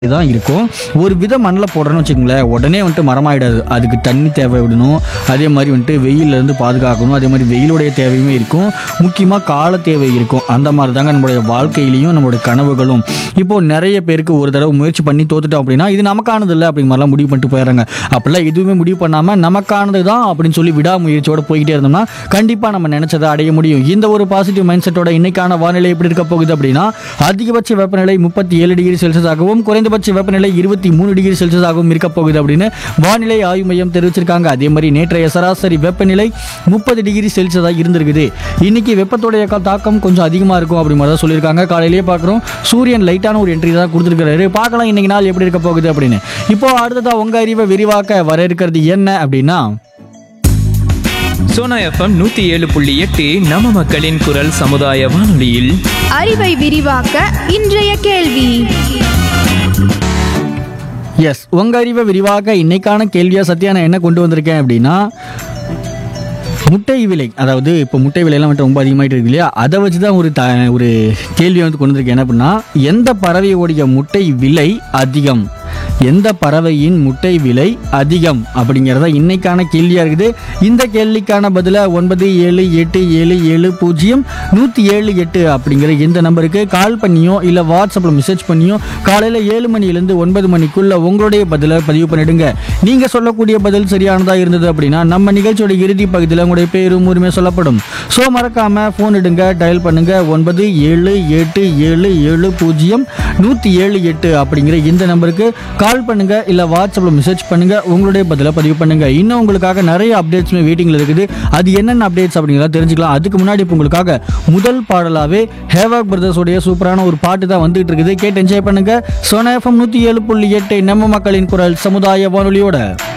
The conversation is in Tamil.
தான் இருக்கும் ஒரு வித மண்ணில் போடுறோன்னு வச்சுக்கோங்களேன் உடனே வந்துட்டு மரமாயிடாது அதுக்கு தண்ணி தேவை விடணும் அதே மாதிரி வந்துட்டு வெயில்ல இருந்து பாதுகாக்கணும் அதே மாதிரி வெயிலுடைய தேவையுமே இருக்கும் முக்கியமாக கால தேவை இருக்கும் அந்த மாதிரி தாங்க நம்மளுடைய வாழ்க்கையிலையும் நம்மளுடைய கனவுகளும் இப்போ நிறைய பேருக்கு ஒரு தடவை முயற்சி பண்ணி தோத்துட்டோம் அப்படின்னா இது நமக்கானது இல்லை அப்படிங்கிற மாதிரிலாம் முடிவு பண்ணிட்டு போயிடுறாங்க அப்படிலாம் எதுவுமே முடிவு பண்ணாமல் நமக்கானது தான் அப்படின்னு சொல்லி விடாமுயற்சியோட போய்கிட்டே இருந்தோம்னா கண்டிப்பாக நம்ம நினைச்சதை அடைய முடியும் இந்த ஒரு பாசிட்டிவ் மைண்ட் செட்டோட இன்னைக்கான வானிலை எப்படி இருக்க போகுது அப்படின்னா அதிகபட்ச வெப்பநிலை முப்பத்தி ஏழு டிகிரி செல்சியஸாகவும் குறைந்தபட்ச வெப்பநிலை இருபத்தி மூணு டிகிரி செல்சியஸாகவும் இருக்க போகுது அப்படின்னு வானிலை ஆய்வு மையம் தெரிவிச்சிருக்காங்க அதே மாதிரி நேற்றைய சராசரி வெப்பநிலை முப்பது டிகிரி செல்சியஸாக இருந்திருக்குது இன்னைக்கு வெப்பத்தோடைய கா- தாக்கம் கொஞ்சம் அதிகமாக இருக்கும் அப்படி மாதிரி தான் சொல்லியிருக்காங்க காலையிலேயே பார்க்குறோம் சூரியன் லைட்டான ஒரு என்ட்ரி தான் கொடுத்துருக்காரு பார்க்கலாம் இன்னைக்கு நாள் எப்படி இருக்க போகுது அப்படின்னு இப்போ அடுத்ததா உங்க அறிவை விரிவாக்க வர இருக்கிறது என்ன அப்படின்னா சோனா எஃப்எம் நூத்தி ஏழு புள்ளி எட்டு நம்ம மக்களின் குரல் சமுதாய வானொலியில் அறிவை விரிவாக்க இன்றைய கேள்வி எஸ் உங்க அறிவை விரிவாக இன்னைக்கான கேள்வியா சத்யா நான் என்ன கொண்டு வந்திருக்கேன் அப்படின்னா முட்டை விலை அதாவது இப்போ முட்டை விலையெல்லாம் வந்துட்டு ரொம்ப அதிகமாயிட்டு இருக்கு இல்லையா அதை வச்சு தான் ஒரு த ஒரு கேள்வியை வந்து கொண்டு வந்திருக்கேன் என்ன அப்படின்னா எந்த பறவையோடைய முட்டை விலை அதிகம் எந்த பறவையின் முட்டை விலை அதிகம் அப்படிங்கிறத இன்னைக்கான கேள்வியாக இருக்குது இந்த கேள்விக்கான பதிலை ஒன்பது ஏழு எட்டு ஏழு ஏழு பூஜ்ஜியம் நூற்றி ஏழு எட்டு அப்படிங்கிற இந்த நம்பருக்கு கால் பண்ணியோ இல்லை வாட்ஸ்அப்பில் மெசேஜ் பண்ணியோ காலையில் ஏழு மணிலேருந்து ஒன்பது மணிக்குள்ள உங்களுடைய பதிலை பதிவு பண்ணிடுங்க நீங்கள் சொல்லக்கூடிய பதில் சரியானதாக இருந்தது அப்படின்னா நம்ம நிகழ்ச்சியோட இறுதி பகுதியில் உங்களுடைய பேரும் உரிமை சொல்லப்படும் ஸோ மறக்காம ஃபோன் எடுங்க டயல் பண்ணுங்க ஒன்பது ஏழு எட்டு ஏழு ஏழு பூஜ்ஜியம் நூற்றி ஏழு எட்டு அப்படிங்கிற இந்த நம்பருக்கு கால் பண்ணுங்க இல்லை வாட்ஸ்அப்பில் மெசேஜ் பண்ணுங்க உங்களுடைய பதிலை பதிவு பண்ணுங்க இன்னும் உங்களுக்காக நிறைய அப்டேட்ஸுமே வெயிட்டிங்கில் இருக்குது அது என்னென்ன அப்டேட்ஸ் அப்படிங்கிறத தெரிஞ்சுக்கலாம் அதுக்கு முன்னாடி இப்போ உங்களுக்காக முதல் பாடலாவே ஹேவாக் பிரதர்ஸோடைய சூப்பரான ஒரு பாட்டு தான் வந்துகிட்டு இருக்குது கேட்டு என்ஜாய் பண்ணுங்க சோனா எஃப்எம் நூற்றி ஏழு புள்ளி எட்டு நம்ம மக்களின் குரல் சமுதாய வானொலியோட